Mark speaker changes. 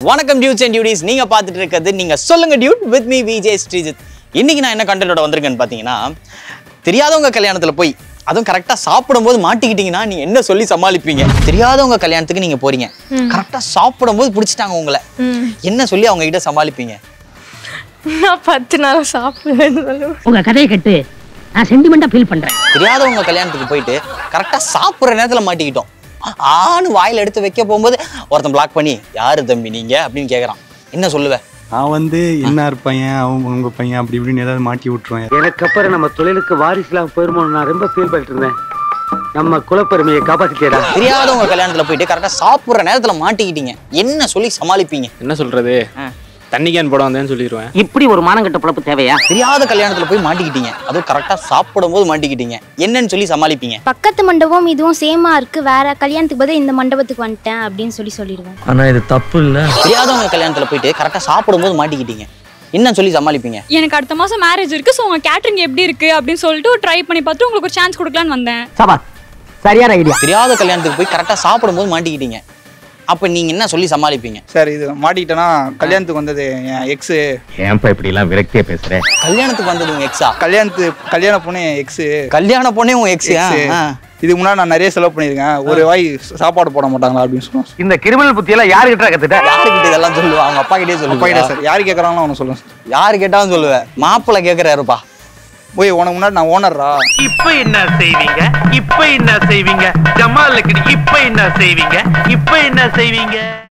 Speaker 1: வணக்கம் dudes and டியூடிஸ் நீங்க பார்த்துட்டு இருக்கிறது நீங்க சொல்லுங்க dude with me Vijay Sreejith இன்னைக்கு நான் என்ன கண்டென்ட்டோட வந்திருக்கேன்னு பார்த்தீங்கன்னா தெரியாதவங்க கல்யாணத்துல போய் அதுவும் கரெக்டாக சாப்பிடும்போது மாட்டிக்கிட்டீங்கன்னா நீ என்ன சொல்லி சமாளிப்பீங்க தெரியாதவங்க கல்யாணத்துக்கு நீங்க போறீங்க கரெக்டாக சாப்பிடும்போது பிடிச்சிட்டாங்க உங்களை என்ன சொல்லி அவங்க கிட்ட சமாளிப்பீங்க
Speaker 2: நான் பத்து நாள் சாப்பிடுவேன்னு சொல்லுவேன்
Speaker 3: உங்க கதையை கேட்டு நான் சென்டிமெண்டா ஃபீல் பண்றேன்
Speaker 1: தெரியாதவங்க கல்யாணத்துக்கு போயிட்டு கரெக்டாக சாப்பிட்ற நேரத்தில் மாட்டிக்கிட்டோம் ஆன்னு வாயில் எடுத்து வைக்க போகும்போது ஒருத்தன் பிளாக் பண்ணி யாரு தம்பி நீங்க அப்படின்னு கேட்குறான் என்ன சொல்லுவேன்
Speaker 4: நான் வந்து இன்னார் பையன் அவங்க உங்க பையன் அப்படி இப்படின்னு ஏதாவது மாட்டி விட்டுருவேன்
Speaker 5: எனக்கு அப்புறம் நம்ம தொழிலுக்கு வாரிசுலாம் போயிருமோன்னு நான் ரொம்ப ஃபீல் பண்ணிட்டு இருந்தேன் நம்ம குலப்பெருமையை காப்பாத்திட்டேடா
Speaker 1: தெரியாதவங்க கல்யாணத்துல போயிட்டு கரெக்டா சாப்பிடுற நேரத்துல மாட்டிக்கிட்டீங்க என்ன சொல்லி சமாளிப்பீங்க
Speaker 6: என்ன சொல்றது தண்ணி கேன் போட வந்தேன்னு சொல்லிடுவேன்
Speaker 3: இப்படி ஒரு மானங்கட்ட பொழப்பு தேவையா
Speaker 1: தெரியாத கல்யாணத்துல போய் மாட்டிக்கிட்டீங்க அதுவும் கரெக்டா சாப்பிடும் போது மாட்டிக்கிட்டீங்க என்னன்னு சொல்லி சமாளிப்பீங்க
Speaker 7: பக்கத்து மண்டபம் இதுவும் சேமா இருக்கு வேற கல்யாணத்துக்கு பதில் இந்த மண்டபத்துக்கு வந்துட்டேன் அப்படின்னு சொல்லி சொல்லிடுவேன்
Speaker 8: ஆனா இது தப்பு இல்ல
Speaker 1: தெரியாதவங்க கல்யாணத்துல போயிட்டு கரெக்டா சாப்பிடும் போது மாட்டிக்கிட்டீங்க என்ன சொல்லி சமாளிப்பீங்க
Speaker 9: எனக்கு அடுத்த மாசம் மேரேஜ் இருக்கு ஸோ உங்க கேட்டரிங் எப்படி இருக்கு அப்படின்னு சொல்லிட்டு ட்ரை பண்ணி பார்த்து உங்களுக்கு ஒரு சான்ஸ் கொடுக்கலான்னு வந்தேன்
Speaker 3: சபா சரியான ஐடியா
Speaker 1: தெரியாத கல்யாணத்துக்கு போய் கரெக்டா சாப்பிடும் போது மாட்டிக்கிட்டீங்க அப்ப நீங்க என்ன சொல்லி சமாளிப்பீங்க
Speaker 10: சார் இது மாட்டிக்கிட்டேன்னா கல்யாணத்துக்கு வந்தது என் எக்ஸு
Speaker 8: ஏன்பா இப்படி எல்லாம் விரக்தியா பேசுற
Speaker 1: கல்யாணத்துக்கு வந்தது உங்க எக்ஸா
Speaker 10: கல்யாணத்து கல்யாண பொண்ணு என் எக்ஸு
Speaker 1: கல்யாண பொண்ணே உங்க எக்ஸ்
Speaker 10: எக்ஸு இதுக்கு முன்னாடி நான் நிறைய செலவு பண்ணியிருக்கேன் ஒரு வாய் சாப்பாடு போட மாட்டாங்களா அப்படின்னு சொல்லுவேன்
Speaker 5: இந்த கிரிமினல் புத்தியெல்லாம் யாருக்கிட்ட கத்துட்ட
Speaker 1: யாருக்கிட்ட இதெல்லாம் சொல்லுவா அவங்க அப்பா கிட்டே
Speaker 10: அப்பா கிட்ட
Speaker 1: சொல்லுவா
Speaker 10: சார் யார் கேட்குறாங்களோ அவனை சொல்லுவேன் சார்
Speaker 1: யாரு கேட்டாலும் சொல்லுவேன் மாப்பிள்ளை கேக்குறாருப்பா
Speaker 10: போய் உனக்கு முன்னாடி நான் ஓனர்ரா
Speaker 5: இப்ப என்ன செய்வீங்க இப்ப என்ன செய்வீங்க ஜமாலுக்கு இப்ப என்ன செய்வீங்க இப்ப என்ன செய்வீங்க